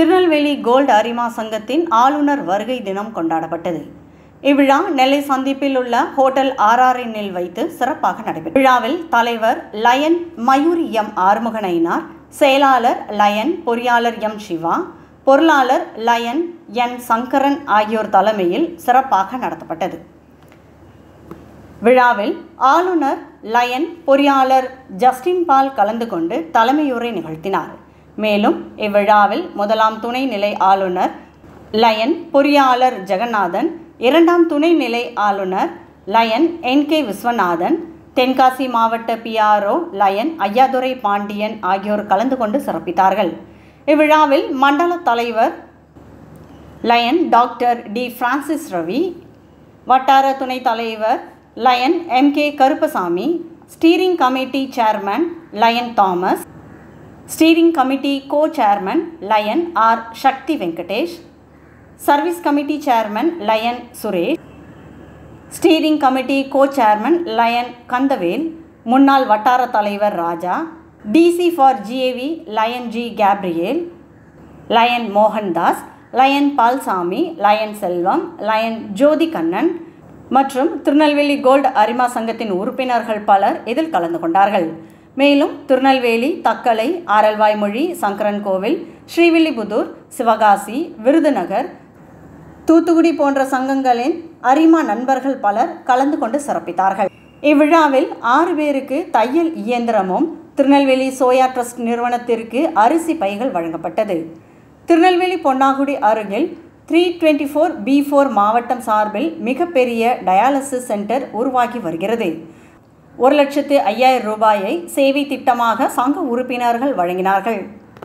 Tirunelveli gold அரிமா சங்கத்தின் ஆளுநர் வருகை தினம் கொண்டாடப்பட்டது இவ்விழா நெல்லை சந்திப்பில் உள்ள ஹோட்டல் ஆர்ஆர்என்னில் வைத்து சிறப்பாக நடைபெற்றது விழாவில் தலைவர் லயன் மயூரி எம் ஆறுமுகனைனார் செயலாளர் லயன் பொறியாளர் எம் சிவா பொருளாளர் லயன் என் சங்கரன் ஆகியோர் தலைமையில் சிறப்பாக நடத்தப்பட்டது விழாவில் ஆளுநர் லயன் பொறியாளர் ஜஸ்டின் பால் கலந்து கொண்டு தலைமையுரை நிகழ்த்தினார் மேலும் இவ்விழாவில் முதலாம் துணைநிலை ஆளுநர் லயன் பொறியாளர் ஜெகநாதன் இரண்டாம் துணைநிலை ஆளுநர் lion N K Viswanathan Tenkasi மாவட்ட பிஆர்ஓ லயன் ஐயாதுரை பாண்டியன் ஆகியோர் கலந்து கொண்டு சிறப்பித்தார்கள் இவ்விழாவில் மண்டல தலைவர் lion doctor T Francis Ravi வட்டார துணைத் தலைவர் lion M K Karuppasamy steering committee chairman lion Thomas steering committee co chairman lion R Sakthi Venkatesh service committee chairman lion Suresh steering committee co chairman lion Kandavel முன்னாள் வட்டார தலைவர் Raja DC for G A V lion G Gabriel lion Mohandas lion Palsamy lion Selvam lion Jothi Kannan மற்றும் Tirunelveli gold அரிமா சங்கத்தின் உறுப்பினர்கள் பலர் இதில் கலந்து கொண்டார்கள் மேலும் திருநெல்வேலி தக்கலை ஆரல்வாய்மொழி சங்கரன் கோவில் ஸ்ரீவில்லிபுதூர் சிவகாசி விருதுநகர் தூத்துக்குடி போன்ற சங்கங்களின் அரிமா நண்பர்கள் பலர் கலந்து கொண்டு சிறப்பித்தார்கள் இவ்விழாவில் ஆறு பேருக்கு தையல் இயந்திரமும் திருநெல்வேலி சோயா ட்ரஸ்ட் நிறுவனத்திற்கு அரிசி பைகள் வழங்கப்பட்டது திருநெல்வேலி பொன்னாகுடி அருகில் three twenty four B four மாவட்டம் சார்பில் மிகப்பெரிய டயாலிசிஸ் சென்டர் உருவாகி வருகிறது ஒரு லட்சத்து ஐயாயிரம் ரூபாயை சேவை திட்டமாக சங்க உறுப்பினர்கள் வழங்கினார்கள்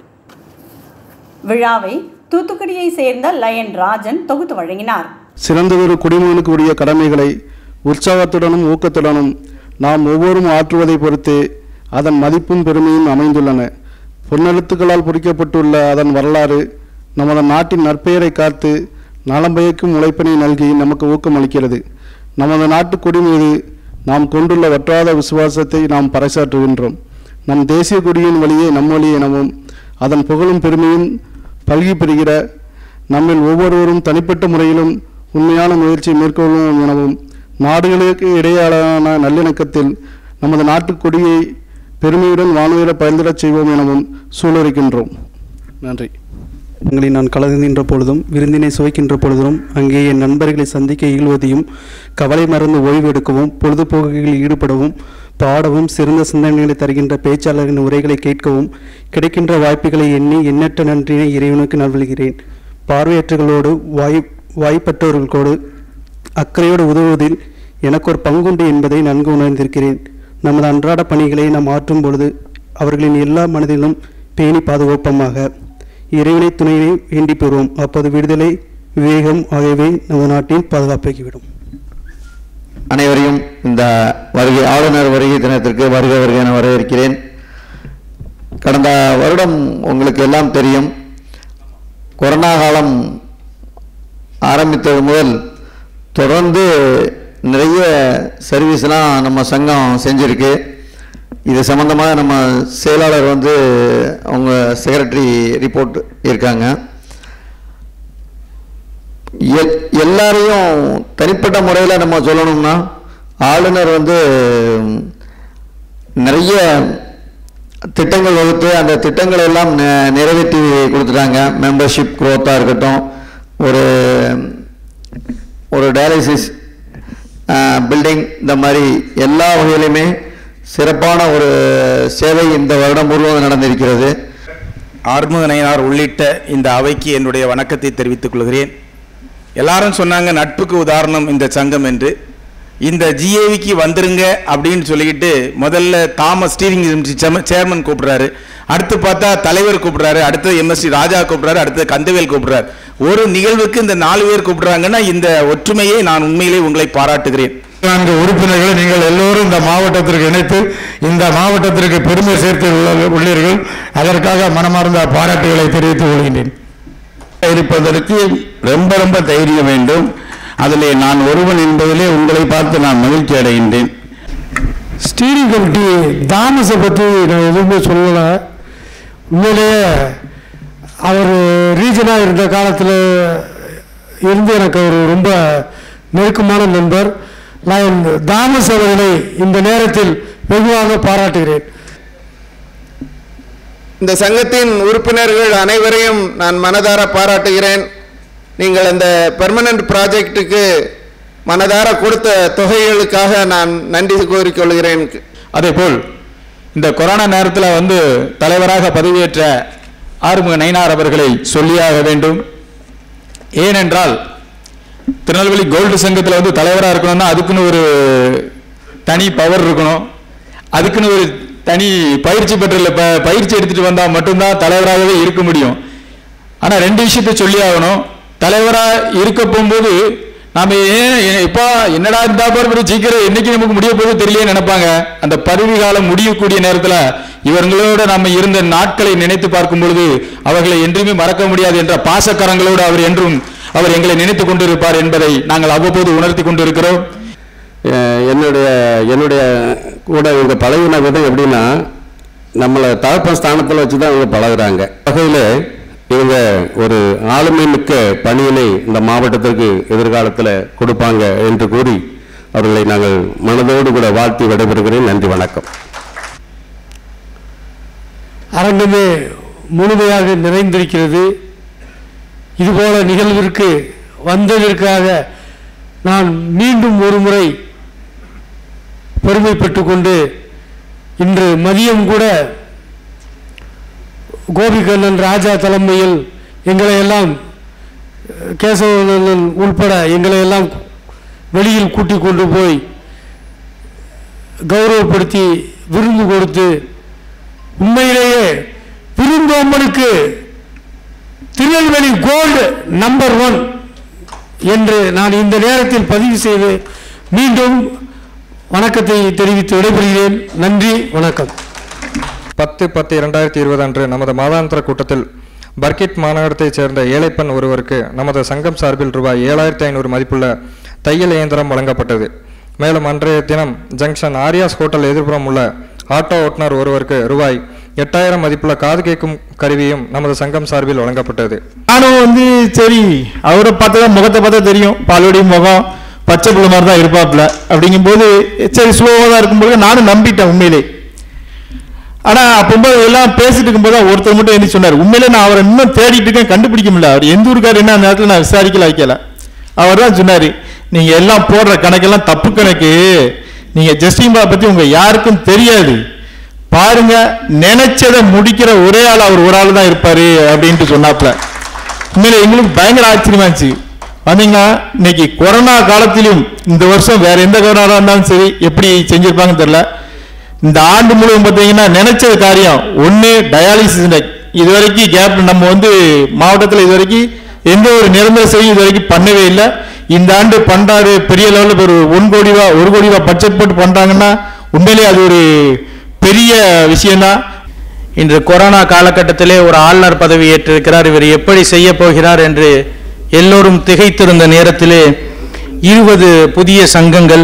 விழாவை தூத்துக்குடியை சேர்ந்த லயன் ராஜன் தொகுத்து வழங்கினார் சிறந்ததொரு குடிமகனுக்கு உரிய கடமைகளை உற்சாகத்துடனும் ஊக்கத்துடனும் நாம் ஒவ்வொரும் ஆற்றுவதை பொறுத்தே அதன் மதிப்பும் பெருமையும் அமைந்துள்ளன பொன்னெழுத்துக்களால் பொறிக்கப்பட்டுள்ள அதன் வரலாறு நமது நாட்டின் நற்பெயரை காத்து நலம் பயக்கும் உழைப்பினை நல்கி நமக்கு ஊக்கமளிக்கிறது நமது நாட்டு கொடி மீது நாம் கொண்டுள்ள வற்றாத விசுவாசத்தை நாம் பறைசாற்றுகின்றோம் நம் தேசிய கொடியின் வழியே நம் வழி எனவும் அதன் புகழும் பெருமையும் பல்கி பெறுகிற நம்மில் ஒவ்வொருவரும் தனிப்பட்ட முறையிலும் உண்மையான முயற்சி மேற்கொள்வோம் எனவும் நாடுகளுக்கு இடையேயான நல்லிணக்கத்தில் நமது நாட்டுக் கொடியை பெருமையுடன் வானுயர பயந்திடச் செய்வோம் எனவும் சூளுரைக்கின்றோம் நன்றி எங்களை நான் கலந்துகின்ற பொழுதும் விருந்தினை சுவைக்கின்ற பொழுதும் அங்கே என் நண்பர்களை சந்திக்க இயல்வதையும் கவலை மறந்து ஓய்வெடுக்கவும் பொழுதுபோக்குகளில் ஈடுபடவும் பாடவும் சிறந்த சிந்தனைகளை தருகின்ற பேச்சாளர்களின் உரைகளை கேட்கவும் கிடைக்கின்ற வாய்ப்புகளை எண்ணி எண்ணற்ற நன்றினை இறைவனுக்கு நல்வழுகிறேன் பார்வையற்றகளோடு வாய் வாய்ப்பற்றவர்களோடு அக்கறையோடு உதவுவதில் எனக்கு ஒரு பங்குண்டு என்பதை நன்கு உணர்ந்திருக்கிறேன் நமது அன்றாட பணிகளை நாம் ஆற்றும் பொழுது அவர்களின் எல்லா மனதிலும் பேணி பாதுகாப்பமாக இறைவனை துணையை வேண்டி பெறுவோம் அப்போது விடுதலை விவேகம் ஆகியவை நமது நாட்டின் பாதுகாப்பாகிவிடும் அனைவரையும் இந்த வருகை ஆளுநர் வருகை தினத்திற்கு வருக வருக என வரவேற்கிறேன் கடந்த வருடம் உங்களுக்கு எல்லாம் தெரியும் கொரோனா காலம் ஆரம்பித்தது முதல் தொடர்ந்து நிறைய சர்வீஸ்லாம் நம்ம சங்கம் செஞ்சுருக்கு இது சம்மந்தமாக நம்ம செயலாளர் வந்து அவங்க செக்ரட்டரி ரிப்போர்ட் இருக்காங்க எல் எல்லாரையும் தனிப்பட்ட முறையில் நம்ம சொல்லணும்னா ஆளுநர் வந்து நிறைய திட்டங்கள் வகுத்து அந்த திட்டங்கள் எல்லாம் நி- நிறைவேற்றி கொடுத்துட்டாங்க மெம்பர்ஷிப் குரோத்தாக இருக்கட்டும் ஒரு ஒரு டயாலிசிஸ் பில்டிங் இந்த மாதிரி எல்லா வகையிலுமே சிறப்பான ஒரு சேவை இந்த வருடம் முழுவதும் நடந்திருக்கிறது ஆறுமுகனையனார் உள்ளிட்ட இந்த அவைக்கு என்னுடைய வணக்கத்தை தெரிவித்துக் கொள்கிறேன் எல்லாரும் சொன்னாங்க நட்புக்கு உதாரணம் இந்த சங்கம் என்று இந்த ஜிஏவிக்கு வந்துருங்க அப்படின்னு சொல்லிக்கிட்டு முதல்ல தாமஸ் ஸ்டீரிங் சேர்மன் கூப்பிடுறாரு அடுத்து பார்த்தா தலைவர் கூப்பிடுறாரு அடுத்து எம்எஸ்சி ராஜா கூப்பிடுறாரு அடுத்து கந்தவேல் கூப்பிடுறாரு ஒரு நிகழ்வுக்கு இந்த நாலு பேர் கூப்பிடுறாங்கன்னா இந்த ஒற்றுமையை நான் உண்மையிலே உங்களை பாராட்டுகிறேன் நான்கு உறுப்பினர்களை நீங்கள் எல்லோரும் இந்த மாவட்டத்திற்கு இணைத்து இந்த மாவட்டத்திற்கு பெருமை சேர்த்து உள்ள- உள்ளீர்கள் அதற்காக மனமார்ந்த பாராட்டுகளை தெரிவித்துக் கொள்கின்றேன் இருப்பதற்கு ரொம்ப ரொம்ப தைரியம் வேண்டும் அதிலே நான் ஒருவன் என்பதிலே உங்களை பார்த்து நான் மகிழ்ச்சி அடைகின்றேன் ஸ்டீரிங் கமிட்டி தாமஸை பற்றி நான் எதுவுமே சொல்லலை உண்மையிலேயே அவர் ரீஜனாக இருந்த காலத்தில் இருந்து எனக்கு ஒரு ரொம்ப நெருக்கமான நண்பர் நான் தாமஸ் அவர்களை இந்த நேரத்தில் வெகுவாக பாராட்டுகிறேன் இந்த சங்கத்தின் உறுப்பினர்கள் அனைவரையும் நான் மனதார பாராட்டுகிறேன் நீங்கள் அந்த பெர்மனன்ட் ப்ராஜெக்ட்டுக்கு மனதார கொடுத்த தொகைகளுக்காக நான் நன்றி கூறிக்கொள்கிறேன் அதேபோல் இந்த கொரோனா நேரத்தில் வந்து தலைவராக பதவியேற்ற ஆறுமுக நயினார் அவர்களை சொல்லியாக வேண்டும் ஏனென்றால் திருநெல்வேலி கோல்டு சங்கத்தில் வந்து தலைவராக இருக்கணும்னா அதுக்குன்னு ஒரு தனி பவர் இருக்கணும் அதுக்குன்னு ஒரு தனி பயிற்சி பெற்ற ப- பயிற்சி எடுத்துட்டு வந்தால் மட்டும்தான் தலைவராகவே இருக்க முடியும் ஆனால் ரெண்டு விஷயத்தை சொல்லி ஆகணும் தலைவராக இருக்க போகும்போது நாம ஏன் ஏன் இப்பா என்னடா இந்த பாரு சீக்கிரம் என்னைக்கு நமக்கு முடிய போகுது தெரியலையே நினைப்பாங்க அந்த பதவி காலம் முடியக்கூடிய நேரத்தில் இவங்களோட நம்ம இருந்த நாட்களை நினைத்து பார்க்கும் பொழுது அவர்களை என்றுமே மறக்க முடியாது என்ற பாசக்கரங்களோடு அவர் என்றும் அவர் எங்களை நினைத்து கொண்டிருப்பார் என்பதை நாங்கள் அவ்வப்போது உணர்த்தி கொண்டிருக்கிறோம் அஹ் என்னுடைய என்னுடைய கூட இவங்க பழகின விதம் எப்படின்னா நம்மளை தகப்பன் ஸ்தானத்தில் வச்சு தான் இவங்க பழகுறாங்க வகையில் இவங்க ஒரு ஆளுமை மிக்க பணியினை இந்த மாவட்டத்திற்கு எதிர்காலத்தில் கொடுப்பாங்க என்று கூறி அவர்களை நாங்கள் மனதோடு கூட வாழ்த்தி விடைபெறுகிறேன் நன்றி வணக்கம் அரங்கமே முழுமையாக நிறைந்திருக்கிறது இதுபோல நிகழ்விற்கு வந்ததற்காக நான் மீண்டும் ஒரு முறை பெருமைப்பட்டு கொண்டு இன்று மதியம் கூட கோபிகண்ணன் ராஜா தலைமையில் எங்களை எல்லாம் கேசவன் உள்பட எங்களை எல்லாம் வெளியில் கூட்டிக் கொண்டு போய் கௌரவப்படுத்தி விருந்து கொடுத்து உண்மையிலேயே விருந்தோம்பலுக்கு திருநெல்வேலி கோல்டு நம்பர் ஒன் என்று நான் இந்த நேரத்தில் பதிவு செய்து மீண்டும் வணக்கத்தை தெரிவித்து விடைபெறுகிறேன் நன்றி வணக்கம் பத்து பத்து இரண்டாயிரத்தி இருபது அன்று நமது மாதாந்திர கூட்டத்தில் பர்கிட் மாநகரத்தைச் சேர்ந்த ஏழைப்பெண் ஒருவருக்கு நமது சங்கம் சார்பில் ரூபாய் ஏழாயிரத்தி ஐநூறு மதிப்புள்ள தையல் இயந்திரம் வழங்கப்பட்டது மேலும் அன்றைய தினம் ஜங்ஷன் ஆரியாஸ் ஹோட்டல் எதிர்ப்புறம் உள்ள ஆட்டோ ஓட்டுநர் ஒருவருக்கு ரூபாய் எட்டாயிரம் மதிப்புள்ள காது கேட்கும் கருவியும் நமது சங்கம் சார்பில் வழங்கப்பட்டது நானும் வந்து சரி அவரை பார்த்தா முகத்தை பார்த்தா தெரியும் பாலுடைய முகம் பச்சை பிள்ளை மாதிரி தான் இருப்பாப்புல அப்படிங்கும்போது சரி ஸ்லோவாக தான் இருக்கும்போது நானும் நம்பிட்டேன் உண்மையிலே ஆனால் அப்போது எல்லாம் பேசிட்டு இருக்கும்போது தான் ஒருத்தர் மட்டும் என்ன சொன்னார் உண்மையிலே நான் அவரை இன்னும் தேடிட்டு இருக்கேன் கண்டுபிடிக்க முடியல அவர் எந்த ஊருக்கார் என்ன அந்த நேரத்தில் நான் விசாரிக்கல வைக்கல அவர் தான் சொன்னார் நீங்கள் எல்லாம் போடுற கணக்கெல்லாம் தப்பு கணக்கு நீங்கள் ஜஸ்டின்பா பற்றி உங்கள் யாருக்கும் தெரியாது பாருங்க நினைச்சதை முடிக்கிற ஒரே ஆள் அவர் ஒரு ஆள் தான் இருப்பாரு அப்படின்ட்டு சொன்னாப்ல உண்மையில எங்களுக்கு பயங்கர ஆச்சரியமா இருந்துச்சு பாத்தீங்கன்னா இன்னைக்கு கொரோனா காலத்திலும் இந்த வருஷம் வேற எந்த கொரோனா இருந்தாலும் சரி எப்படி செஞ்சிருப்பாங்கன்னு தெரியல இந்த ஆண்டு முழுவதும் பார்த்தீங்கன்னா நினைச்ச காரியம் ஒன்று டயாலிசிஸ் இது வரைக்கும் கேப் நம்ம வந்து மாவட்டத்தில் இது வரைக்கும் எந்த ஒரு நிரந்தர செய்தி இது வரைக்கும் பண்ணவே இல்லை இந்த ஆண்டு பண்றாரு பெரிய லெவலில் ஒரு ஒன் கோடி ரூபா ஒரு கோடி ரூபா பட்ஜெட் போட்டு பண்றாங்கன்னா உண்மையிலேயே அது ஒரு பெரிய விஷயம்தான் இன்று கொரோனா காலகட்டத்திலே ஒரு ஆளுநர் பதவி ஏற்றிருக்கிறார் இவர் எப்படி செய்ய போகிறார் என்று எல்லோரும் திகைத்திருந்த நேரத்திலே இருபது புதிய சங்கங்கள்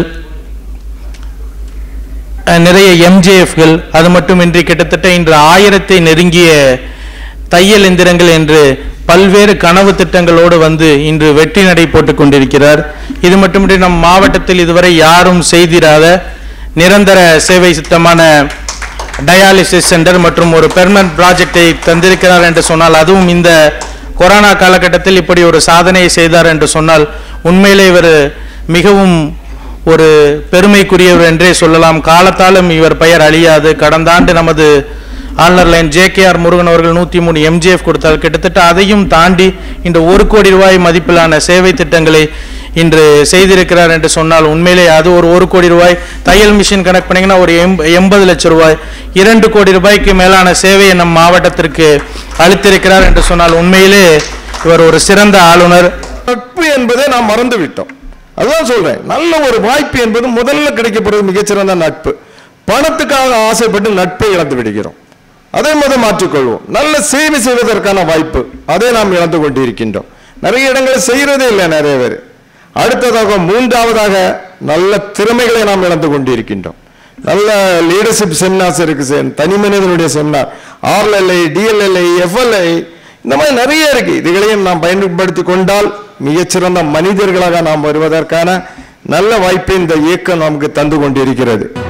அஹ், நிறைய எம்ஜேஎஃப்கள் அது மட்டுமின்றி கிட்டத்தட்ட இன்று ஆயிரத்தை நெருங்கிய தையல் எந்திரங்கள் என்று பல்வேறு கனவு திட்டங்களோடு வந்து இன்று வெற்றி நடை போட்டுக் கொண்டிருக்கிறார் இது மட்டுமின்றி நம் மாவட்டத்தில் இதுவரை யாரும் செய்திராத நிரந்தர சேவை திட்டமான டயாலிசிஸ் சென்டர் மற்றும் ஒரு பெர்மனன்ட் ப்ராஜெக்டை தந்திருக்கிறார் என்று சொன்னால் அதுவும் இந்த கொரோனா காலகட்டத்தில் இப்படி ஒரு சாதனையை செய்தார் என்று சொன்னால் உண்மையிலே இவர் மிகவும் ஒரு பெருமைக்குரியவர் என்றே சொல்லலாம் காலத்தாலும் இவர் பெயர் அழியாது கடந்த ஆண்டு நமது ஆளுநர் lion J K R Murugan அவர்கள் நூற்றி மூணு எம்ஜிஎஃப் கொடுத்தார் கிட்டத்தட்ட அதையும் தாண்டி இந்த ஒரு கோடி ரூபாய் மதிப்பிலான சேவை திட்டங்களை இன்று செய்திருக்கிறார் என்று சொன்னால் உண்மையிலே அது ஒரு ஒரு கோடி ரூபாய் தையல் மிஷின் கணக்கு பண்ணீங்கன்னா ஒரு எம் எண்பது லட்சம் ரூபாய் இரண்டு கோடி ரூபாய்க்கு மேலான சேவையை நம் மாவட்டத்திற்கு அளித்திருக்கிறார் என்று சொன்னால் உண்மையிலே இவர் ஒரு சிறந்த ஆளுநர் நட்பு என்பதை நாம் மறந்து விட்டோம் அதுதான் சொல்றேன் நல்ல ஒரு வாய்ப்பு என்பது முதல்ல கிடைக்கப்படுவது மிகச்சிறந்த நட்பு பணத்துக்காக ஆசைப்பட்டு நட்பை இழந்து விடுகிறோம் அதை முதல் மாற்றிக்கொள்வோம் நல்ல சேவை செய்வதற்கான வாய்ப்பு அதை நாம் இழந்து கொண்டிருக்கின்றோம் நிறைய இடங்களில் செய்யறதே இல்லை நிறைய பேர் அடுத்ததாக மூன்றாவதாக நல்ல திறமைகளை நாம் இழந்து கொண்டிருக்கின்றோம் நல்ல லீடர்ஷிப் செமினார்ஸ் இருக்கு சார் தனி மனிதனுடைய செமினார் ஆர்எல்ஐ டிஎல்எல்ஐ எஃப்எல்ஐ இந்த மாதிரி நிறைய இருக்கு இதுகளையும் நாம் பயன்படுத்தி கொண்டால் மிகச்சிறந்த மனிதர்களாக நாம் வருவதற்கான நல்ல வாய்ப்பை இந்த இயக்கம் நமக்கு தந்து கொண்டிருக்கிறது